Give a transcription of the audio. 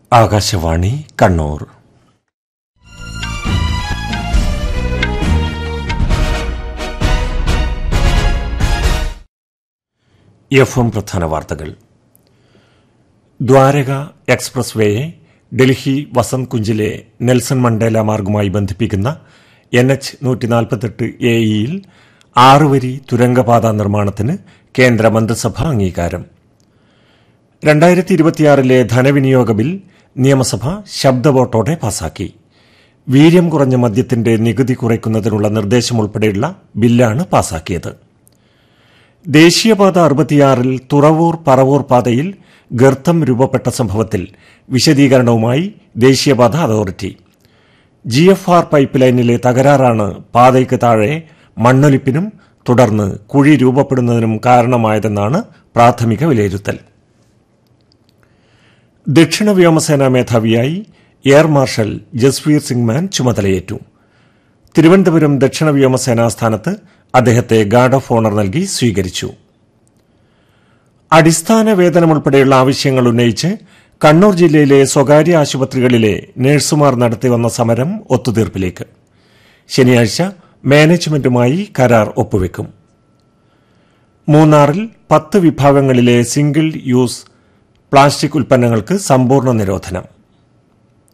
Akashvani Kannur F M പ്രധാന വാർത്തകൾ ദ്വാരക എക്സ്പ്രസ് വേയെ ഡൽഹി വസന്ത് കുഞ്ചിലെ നെൽസൺ മണ്ടേല മാർഗുമായി ബന്ധിപ്പിക്കുന്ന എൻ എച്ച് നൂറ്റിനാൽപ്പത്തെട്ട് എ ഇയിൽ ആറുവരി തുരങ്കപാത നിർമ്മാണത്തിന് കേന്ദ്ര മന്ത്രിസഭ അംഗീകാരം രണ്ടായിരത്തി ഇരുപത്തിയാറിലെ ധനവിനിയോഗ ബിൽ നിയമസഭ ശബ്ദവോട്ടോടെ പാസാക്കി വീര്യം കുറഞ്ഞ മദ്യത്തിന്റെ നികുതി കുറയ്ക്കുന്നതിനുള്ള നിർദ്ദേശമുൾപ്പെടെയുള്ള ബില്ലാണ് പാസാക്കിയത് ദേശീയപാത അറുപത്തിയാറിൽ തുറവൂർ പറവൂർ പാതയിൽ ഗർത്തം രൂപപ്പെട്ട സംഭവത്തിൽ വിശദീകരണവുമായി ദേശീയപാത അതോറിറ്റി ജി എഫ് ആർ പൈപ്പ് ലൈനിലെ തകരാറാണ് പാതയ്ക്ക് താഴെ മണ്ണൊലിപ്പിനും തുടർന്ന് കുഴി രൂപപ്പെടുന്നതിനും കാരണമായതെന്നാണ് പ്രാഥമിക വിലയിരുത്തൽ ദക്ഷിണ വ്യോമസേനാ മേധാവിയായി എയർ മാർഷൽ ജസ്വീർ സിംഗ് മാൻ ചുമതലയേറ്റു തിരുവനന്തപുരം ദക്ഷിണ വ്യോമസേനാ സ്ഥാനത്ത് അദ്ദേഹത്തെ ഗാർഡ് ഓഫ് ഓണർ നൽകി സ്വീകരിച്ചു അടിസ്ഥാന വേതനമുൾപ്പെടെയുള്ള ആവശ്യങ്ങൾ ഉന്നയിച്ച് കണ്ണൂർ ജില്ലയിലെ സ്വകാര്യ ആശുപത്രികളിലെ നഴ്സുമാർ നടത്തിവന്ന സമരം ഒത്തുതീർപ്പിലേക്ക് ശനിയാഴ്ച മാനേജ്മെന്റുമായി കരാർ ഒപ്പുവെക്കും മൂന്നാറിൽ പത്ത് വിഭാഗങ്ങളിലെ സിംഗിൾ യൂസ് പ്ലാസ്റ്റിക് ഉൽപ്പന്നങ്ങൾക്ക് സമ്പൂർണ്ണ നിരോധനം